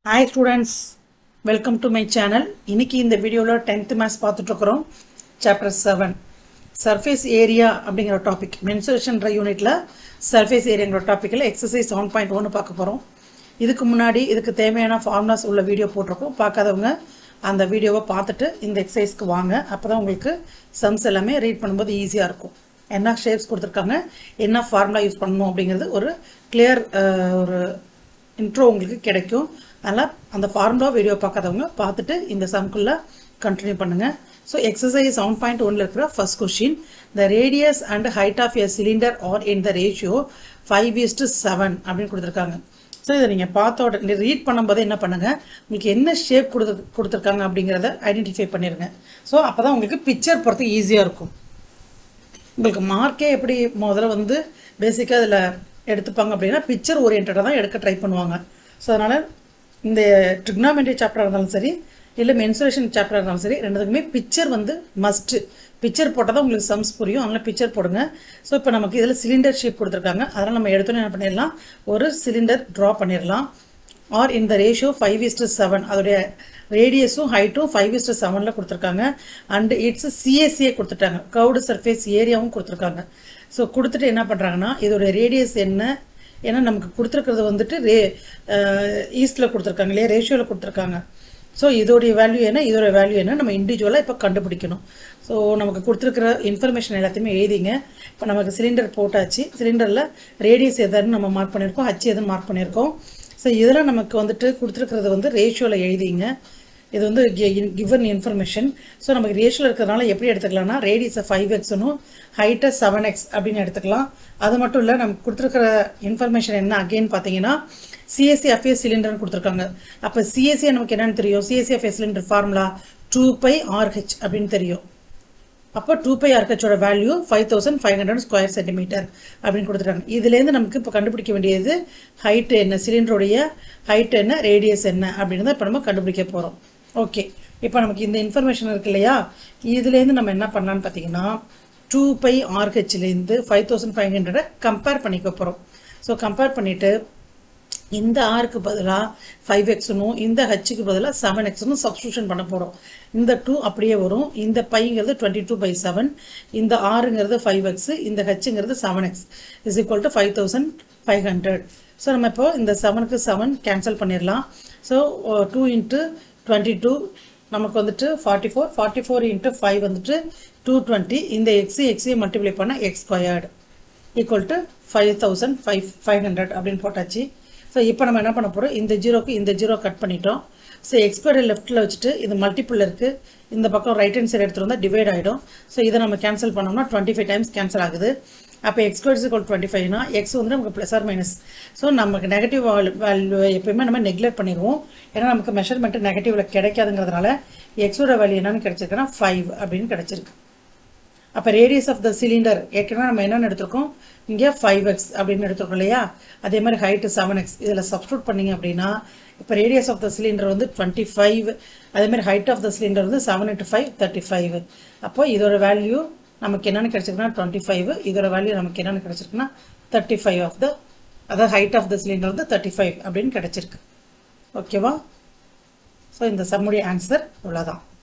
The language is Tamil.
hi students welcome to my channel இன்னைக்கு இந்த வீடியோவில் டென்த் மேத்ஸ் பார்த்துட்ருக்குறோம் சாப்டர் செவன் சர்ஃபேஸ் ஏரியா அப்படிங்கிற டாபிக் மென்சுரேஷன்ற யூனிட்டில் சர்ஃபேஸ் ஏரியாங்கிற டாப்பிக்கில் எக்ஸசைஸ் செவன் பாயிண்ட் ஒன்று பார்க்க போகிறோம் இதுக்கு முன்னாடி இதுக்கு தேவையான ஃபார்முலாஸ் உள்ள வீடியோ போட்டிருக்கோம் பார்க்காதவங்க அந்த வீடியோவை பார்த்துட்டு இந்த எக்ஸசைஸ்க்கு வாங்க அப்போ தான் உங்களுக்கு சம்ஸ் எல்லாமே ரீட் பண்ணும்போது ஈஸியாக இருக்கும் என்ன ஷேப்ஸ் கொடுத்துருக்காங்க என்ன ஃபார்முலா யூஸ் பண்ணணும் அப்படிங்கிறது ஒரு கிளியர் ஒரு இன்ட்ரோ உங்களுக்கு கிடைக்கும் அதனால் அந்த ஃபார்முலா வீடியோ பார்க்காதவங்க பார்த்துட்டு இந்த சம்குள்ளே கண்டினியூ பண்ணுங்கள் ஸோ எக்ஸசைஸ் செவன் பாயிண்ட் ஒன்ல இருக்கிற first question the radius and height of a cylinder are in the ratio five is to seven அப்படின்னு கொடுத்துருக்காங்க ஸோ இதை நீங்கள் பார்த்த உடனே ரீட் பண்ணும்போது என்ன பண்ணுங்கள் உங்களுக்கு என்ன ஷேப் கொடுத்து கொடுத்துருக்காங்க அப்படிங்கிறத ஐடென்டிஃபை பண்ணிடுங்க ஸோ அப்போ தான் உங்களுக்கு பிக்சர் போகிறதுக்கு ஈஸியாக இருக்கும் உங்களுக்கு மார்க்கே எப்படி முதல்ல வந்து பேசிக்காக அதில் எடுத்துப்பாங்க அப்படின்னா பிக்சர் ஓரியன்டாக தான் எடுக்க ட்ரை பண்ணுவாங்க ஸோ அதனால் இந்த ட்ரிக்னாமெண்ட்ரி சாப்டராக இருந்தாலும் சரி இல்லை மென்சுரேஷன் சாப்டராக இருந்தாலும் சரி ரெண்டுத்துக்குமே பிக்சர் வந்து மஸ்ட்டு பிக்சர் போட்டால் தான் உங்களுக்கு சம்ஸ் புரியும் அதனால் பிக்சர் போடுங்க ஸோ இப்போ நமக்கு இதில் சிலிண்டர் ஷேப் கொடுத்துருக்காங்க அதனால் நம்ம எடுத்தோன்னே என்ன பண்ணிடலாம் ஒரு சிலிண்டர் ட்ரா பண்ணிடலாம் ஆர் இந்த ரேஷியோ ஃபைவ் இஸ்டு செவன் அதோடைய ரேடியஸும் ஹைட்டும் ஃபைவ் இஸ்டு செவனில் கொடுத்துருக்காங்க அண்ட் இட்ஸ் சிஎஸ்சியே கொடுத்துட்டாங்க கவுடு சர்ஃபேஸ் ஏரியாவும் கொடுத்துருக்காங்க ஸோ கொடுத்துட்டு என்ன பண்ணுறாங்கன்னா இதோடைய ரேடியஸ் என்ன ஏன்னா நமக்கு கொடுத்துருக்கிறது வந்துட்டு ரே ஈஸ்டில் கொடுத்துருக்காங்க இல்லையா ரேஷியோவில் கொடுத்துருக்காங்க ஸோ இதோடைய வேல்யூ என்ன இதோட வேல்யூ என்ன நம்ம இண்டிவிஜுவலாக இப்போ கண்டுபிடிக்கணும் ஸோ நமக்கு கொடுத்துருக்கிற இன்ஃபர்மேஷன் எல்லாத்தையுமே எழுதிங்க இப்போ நமக்கு சிலிண்டர் போட்டாச்சு சிலிண்டரில் ரேடியஸ் எதுன்னு நம்ம மார்க் பண்ணியிருக்கோம் ஹச் எதுன்னு மார்க் பண்ணியிருக்கோம் ஸோ இதில் நமக்கு வந்துட்டு கொடுத்துருக்கிறது வந்து ரேஷியோவில் எழுதிங்க இது வந்து கிவன் இன்ஃபர்மேஷன் ஸோ நமக்கு ரேஷியோவில் இருக்கிறதுனால எப்படி எடுத்துக்கலாம்னா ரேடியஸை ஃபைவ் எக்ஸ்னும் ஹைட்டை செவன் எக்ஸ் அப்படின்னு எடுத்துக்கலாம் அது மட்டும் இல்லை நமக்கு கொடுத்துருக்கிற இன்ஃபர்மேஷன் என்ன அகெயின் பார்த்தீங்கன்னா சிஎஸ்சி அஃபேஸ் சிலிண்டர்னு கொடுத்துருக்காங்க அப்போ சிஎஸ்சி நமக்கு என்னன்னு தெரியும் சிஎஸ்சி அஃபேஸ் cylinder formula two pi RH அப்படின்னு தெரியும் அப்போ டூ பை ஆர்ஹெச்சோட value five thousand five hundred square centimetre அப்படின்னு கொடுத்துட்டாங்க இதுலேருந்து நமக்கு இப்போ கண்டுபிடிக்க வேண்டியது ஹைட் என்ன சிலிண்டருடைய ஹைட் என்ன ரேடியஸ் என்ன அப்படின்னு தான் இப்போ நம்ம கண்டுபிடிக்க போகிறோம் ஓகே இப்போ நமக்கு இந்த இன்ஃபர்மேஷன் இருக்கு இல்லையா இதுலேருந்து நம்ம என்ன பண்ணலான்னு பார்த்தீங்கன்னா டூ பை ஆர்ஹெச்லேருந்து ஃபைவ் தௌசண்ட் ஃபைவ் ஹண்ட்ரடை கம்பேர் பண்ணிக்க போகிறோம் ஸோ கம்பேர் பண்ணிவிட்டு இந்த ஆருக்கு பதிலாக ஃபைவ் எக்ஸ்னும் இந்த ஹச்சுக்கு பதிலாக செவன் எக்ஸ்னும் சப்ஸ்டியூஷன் பண்ண போகிறோம் இந்த டூ அப்படியே வரும் இந்த பைங்கிறது டுவெண்ட்டி டூ பை செவன் இந்த ஆறுங்கிறது ஃபைவ் எக்ஸ் இந்த ஹச்சுங்கிறது seven X is equal to five thousand five hundred so நம்ம இப்போ இந்த செவனுக்கு செவன் கேன்சல் பண்ணிடலாம் so two into twenty two நமக்கு வந்துட்டு forty four forty four into five வந்துட்டு டூ டுவெண்ட்டி இந்த எக்ஸு எக்ஸையும் மல்டிப்ளை பண்ணால் X squared equal to five thousand five five hundred அப்படின்னு போட்டாச்சு ஸோ இப்போ நம்ம என்ன பண்ண போகிறோம் இந்த ஜீரோக்கு இந்த ஜீரோ கட் பண்ணிட்டோம் ஸோ எக்ஸ்கொயர் லெஃப்ட்டில் வச்சுட்டு இது மல்டிபிள் இருக்குது இந்த பக்கம் ரைட் ஹேண்ட் சைடு எடுத்துகிட்டு வந்தால் டிவைட் ஆகிடும் ஸோ இதை நம்ம கேன்சல் பண்ணோம்னா டுவெண்ட்டி ஃபைவ் டைம்ஸ் கேன்சல் ஆகுது அப்போ எக்ஸ் ஸ்கொயர் இஸ் டுவெண்ட்டி ஃபைவ்னா எக்ஸ் வந்து நமக்கு ப்ளஸ் ஆர் மைனஸ் ஸோ நமக்கு நெகட்டிவ் வேல்யூ எப்பயுமே நம்ம நெக்லெக்ட் பண்ணிடுவோம் ஏன்னா நமக்கு மெஷர்மெண்ட்டு நெகட்டிவில் கிடைக்காதுங்கிறதுனால எக்ஸோட வேல்யூ என்னன்னு கிடச்சிருக்குன்னா ஃபைவ் அப்படின்னு கிடச்சிருக்கு அப்போ ரேடியஸ் ஆஃப் த சிலிண்டர் ஏற்கனவே நம்ம என்னென்னு எடுத்திருக்கோம் இங்கே ஃபைவ் எக்ஸ் அப்படின்னு எடுத்துருக்கோம் இல்லையா அதே மாதிரி ஹைட்டு செவன் எக்ஸ் இதில் சப்ஸ்டியூட் பண்ணிங்க அப்படின்னா இப்போ ரேடியஸ் ஆஃப் த சிலிண்டர் வந்து டுவெண்ட்டி ஃபைவ் அதே மாதிரி ஹைட் ஆஃப் த சிலிண்டர் வந்து seven into five thirty five அப்போ இதோட வேல்யூ நமக்கு என்னென்னு கிடச்சிருக்குன்னா டுவெண்ட்டி ஃபைவ் இதோட வேல்யூ நமக்கு என்னென்னு கிடச்சிருக்குன்னா தேர்ட்டி ஃபைவ் ஆஃப் த அதாவது ஹைட் ஆஃப் த சிலிண்டர் வந்து தேர்ட்டி ஃபைவ் அப்படின்னு கிடச்சிருக்கு ஓகேவா ஸோ இந்த சம்முடைய ஆன்சர் இவ்வளோதான்